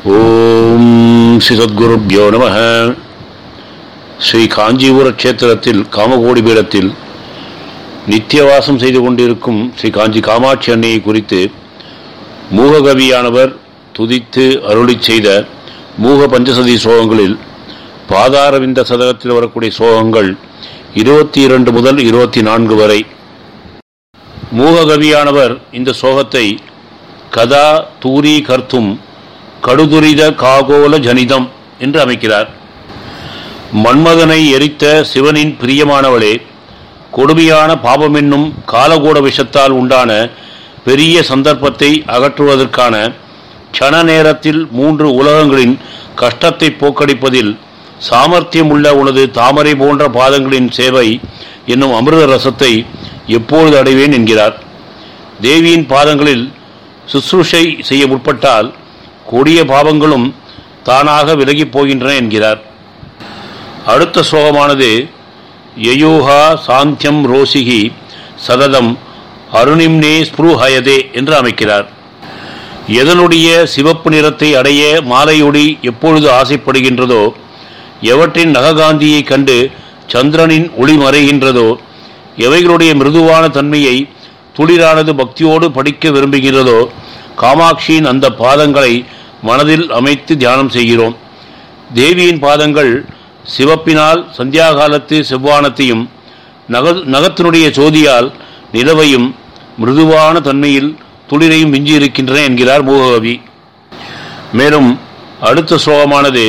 ஓம் ஸ்ரீ சத்குருப்யோ நம ஸ்ரீ காஞ்சிபுர கஷேத்திரத்தில் காமகோடி பீடத்தில் நித்தியவாசம் செய்து கொண்டிருக்கும் ஸ்ரீ காஞ்சி காமாட்சி அன்னையை குறித்து மூககவியானவர் துதித்து அருளிச் செய்த மூக பஞ்சசதி சோகங்களில் பாதாரவிந்த சதகத்தில் வரக்கூடிய சோகங்கள் இருபத்தி இரண்டு முதல் இருபத்தி நான்கு வரை மூககவியானவர் இந்த சோகத்தை கதா தூரி கர்த்தும் கடுதுரித காகோல ஜனிதம் என்று அமைக்கிறார் மன்மதனை எரித்த சிவனின் பிரியமானவளே கொடுமையான பாபமென்னும் காலகூட விஷத்தால் உண்டான பெரிய சந்தர்ப்பத்தை அகற்றுவதற்கான க்ஷண நேரத்தில் மூன்று உலகங்களின் கஷ்டத்தை போக்கடிப்பதில் சாமர்த்தியம் உள்ள உனது தாமரை போன்ற பாதங்களின் சேவை என்னும் அமிர்த ரசத்தை எப்பொழுது அடைவேன் என்கிறார் தேவியின் பாதங்களில் சுசுருஷை செய்ய முற்பட்டால் கொடிய பாவங்களும் தானாக விலகிப் போகின்றன என்கிறார் அடுத்த ஸ்லோகமானது யயோகா சாந்தியம் ரோசிகி சததம் அருணிம்னே ஸ்புருஹயதே என்று அமைக்கிறார் எதனுடைய சிவப்பு நிறத்தை அடைய மாலையொடி எப்பொழுது ஆசைப்படுகின்றதோ எவற்றின் நககாந்தியை கண்டு சந்திரனின் ஒளி மறைகின்றதோ எவைகளுடைய மிருதுவான தன்மையை துளிரானது பக்தியோடு படிக்க விரும்புகிறதோ காமாட்சியின் அந்த பாதங்களை மனதில் அமைத்து தியானம் செய்கிறோம் தேவியின் பாதங்கள் சிவப்பினால் சந்தியாகாலத்து செவ்வானத்தையும் நக நகத்தினுடைய சோதியால் நிலவையும் மிருதுவான தன்மையில் துளிரையும் விஞ்சியிருக்கின்றன என்கிறார் மூககவி மேலும் அடுத்த ஸ்லோகமானது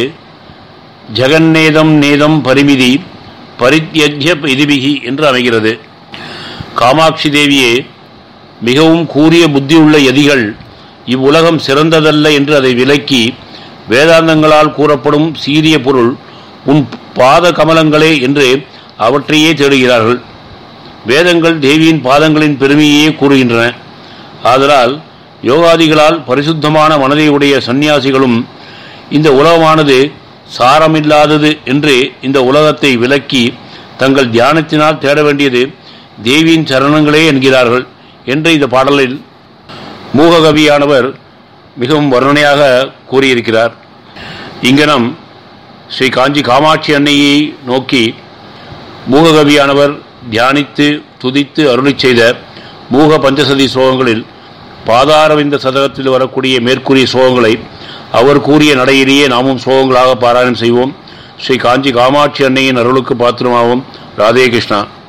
ஜெகநேதம் நேதம் பரிமிதி பரித்யஜ்ய இதிபிகி என்று அமைகிறது காமாட்சி தேவியே மிகவும் கூறிய புத்தியுள்ள யதிகள் இவ்வுலகம் சிறந்ததல்ல என்று அதை விலக்கி வேதாந்தங்களால் கூறப்படும் சீரிய பொருள் உன் பாத கமலங்களே என்று அவற்றையே தேடுகிறார்கள் வேதங்கள் தேவியின் பாதங்களின் பெருமையே கூறுகின்றன ஆதலால் யோகாதிகளால் பரிசுத்தமான மனதை உடைய சந்நியாசிகளும் இந்த உலகமானது சாரமில்லாதது என்று இந்த உலகத்தை விலக்கி தங்கள் தியானத்தினால் தேட வேண்டியது தேவியின் சரணங்களே என்கிறார்கள் என்று இந்த பாடலில் மூககவியானவர் மிகவும் வர்ணனையாக கூறியிருக்கிறார் இங்கனம் ஸ்ரீ காஞ்சி காமாட்சி அன்னையை நோக்கி மூககவியானவர் தியானித்து துதித்து அருளி செய்த மூக பஞ்சசதி சோகங்களில் பாதாரவிந்த சதகத்தில் வரக்கூடிய மேற்கூறிய சோகங்களை அவர் கூறிய நடையிலேயே நாமும் சோகங்களாக பாராயணம் செய்வோம் ஸ்ரீ காஞ்சி காமாட்சி அன்னையின் அருளுக்கு பாத்திரமாவோம் ராதே கிருஷ்ணா